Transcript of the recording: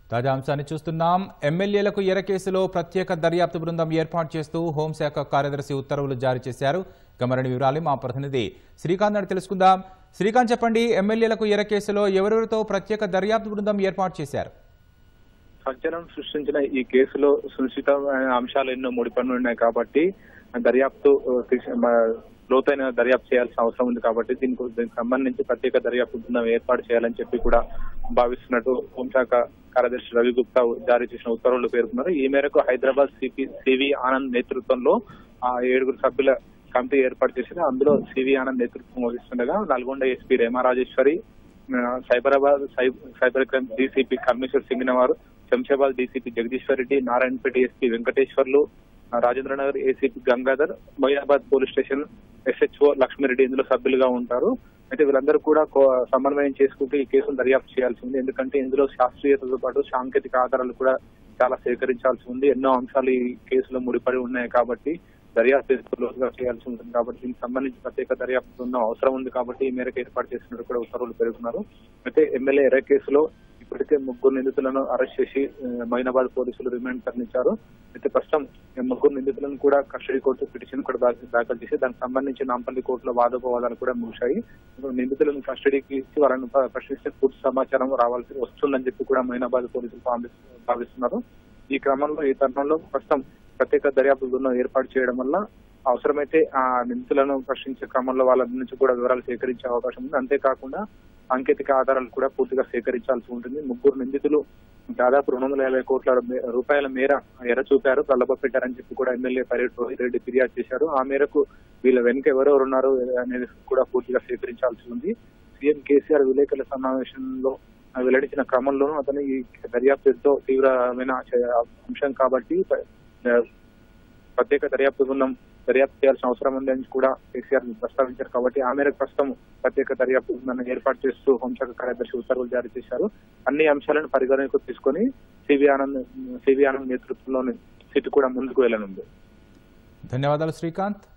తాజా అంశాన్ని చూస్తున్నాం ఎమ్మెల్యేలకు ఎర కేసులో ప్రత్యేక దర్యాప్తు బృందం ఏర్పాటు చేస్తూ హోంశాఖ కార్యదర్శి ఉత్తర్వులు జారీ చేశారు ఇక మరిన్ని వివరాలు మా ప్రతినిధి శ్రీకాంత్ నాయుడు తెలుసుకుందాం శ్రీకాంత్ చెప్పండి ఎమ్మెల్యేలకు ఎర కేసులో ఎవరెవరితో ప్రత్యేక దర్యాప్తు బృందం ఏర్పాటు చేశారు సంచలనం సృష్టించిన ఈ కేసులో సునిశ్చితమైన అంశాలు ఎన్నో ముడిపడి ఉన్నాయి కాబట్టి దర్యాప్తు ఆ, తీసి- మ- లోతైన దర్యాప్తు చేయాల్సిన అవసరం ఉంది కాబట్టి దీనికి దీనికి సంబంధించి ప్రత్యేక దర్యాప్తు బృందం ఏర్పాటు చేయాలని చెప్పి కూడా భావిస్తున్నట్టు హోంశాఖ కార్యదర్శి రవి గుప్తా జారీ చేసిన ఉత్తర్వులు పేర్కొన్నారు ఈ మేరకు హైదరాబాద్ సిపి సివి ఆనంద్ నేతృత్వంలో ఆ ఏడుగురు సభ్యుల కమిటీ ఏర్పాటు చేసింది అందులో సివి ఆనంద్ నేతృత్వం వహిస్తుండగా నల్గొండ ఎస్పీ రేమా రాజేశ్వరి ఆ, సైబరాబాద్ సై- సైబర్ క్రైమ్ డీసీపీ కమిషనర్ సింగినవారు శంషాబాద్ డీసీపీ జగదీశ్వర్ రెడ్డి నారాయణపేట ఎస్పీ వెంకటేశ్వర్లు ఆ, Rajendranagar ACP Gangadhar Moinabad police station SHO Lakshmi Reddy ఇందులో సభ్యులుగా ఉంటారు అయితే వీళ్ళందరూ కూడా కో- సమన్వయం చేసుకుంటూ ఈ కేసును దర్యాప్తు చేయాల్సి ఉంది ఎందుకంటే ఇందులో శాస్త్రీయతతో పాటు సాంకేతిక ఆధారాలు కూడా చాలా సేకరించాల్సి ఉంది ఎన్నో అంశాలు ఈ కేసులో ముడిపడి ఉన్నాయి కాబట్టి దర్యాప్తు లోతుగా చేయాల్సి ఉంటుంది కాబట్టి దీనికి సంబంధించి ప్రత్యేక దర్యాప్తు ఉన్న అవసరం ఉంది కాబట్టి ఈ మేరకు ఏర్పాటు చేసినట్టు కూడా ఉత్తర్వులు పేర్కొన్నారు అయితే ఎమ్మెల్యే ఎర్ర కేసులో ఇప్పటికే ముగ్గురు నిందితులను అరెస్ట్ చేసి ఆ, మైనాబాద్ పోలీసులు రిమాండ్ తరలించారు అయితే ప్రస్తుతం ఈ ముగ్గురు నిందితులను కూడా కస్టడీ కోర్టు పిటిషన్ కూడా దాఖలు దాఖలు చేసి దానికి సంబంధించి నాంపల్లి కోర్టులో వాదోపవాదాలు కూడా ముగిశాయి ఇప్పుడు నిందితులను కస్టడీకి ఇచ్చి వాళ్ళని ప- ప్రశ్నిస్తే పూర్తి సమాచారం రావాల్సి వస్తుందని చెప్పి కూడా మైనాబాద్ పోలీసులు భావిస్- భావిస్తున్నారు ఈ క్రమంలో ఈ తరుణంలో ప్రస్తుతం ప్రత్యేక దర్యాప్తు బృందం ఏర్పాటు చేయడం వల్ల అవసరమైతే ఆ నిందితులను ప్రశ్నించే క్రమంలో వాళ్ళ నుంచి కూడా వివరాలు సేకరించే అవకాశం ఉంది అంతేకాకుండా సాంకేతిక ఆధారాలు కూడా పూర్తిగా సేకరించాల్సి ఉంటుంది ముగ్గురు నిందితులు దాదాపు రెండు వందల యాభై కోట్ల మే- రూపాయల మేర ఎర చూపారు ప్రలోభ పెట్టారని చెప్పి కూడా ఎమ్మెల్యే పర్యట్ రోహిత్ రెడ్డి ఫిర్యాదు చేశారు ఆ మేరకు వీళ్ళ వెనుక ఎవరెవరు ఉన్నారు అనేది కూడా పూర్తిగా సేకరించాల్సి ఉంది సీఎం కేసీఆర్ విలేకరుల సమావేశంలో వెల్లడించిన క్రమంలోనూ అతను ఈ దర్యాప్తు ఎంతో తీవ్రమైన చ- అంశం కాబట్టి ప- ప్రత్యేక దర్యాప్తు బృందం దర్యాప్తు చేయాల్సిన అవసరం ఉంది అని కూడా కేసీఆర్ ప్రస్తావించారు కాబట్టి ఆ మేరకు ప్రస్తుతం ప్రత్యేక దర్యాప్తు బృందాన్ని ఏర్పాటు చేస్తూ హోంశాఖ కార్యదర్శి ఉత్తర్వులు జారీ చేశారు అన్ని అంశాలను పరిగణనకు తీసుకొని సివి ఆనంద్ సివి ఆనంద్ నేతృత్వంలోని సిట్ కూడా ముందుకు వెళ్ళనుంది ధన్యవాదాలు శ్రీకాంత్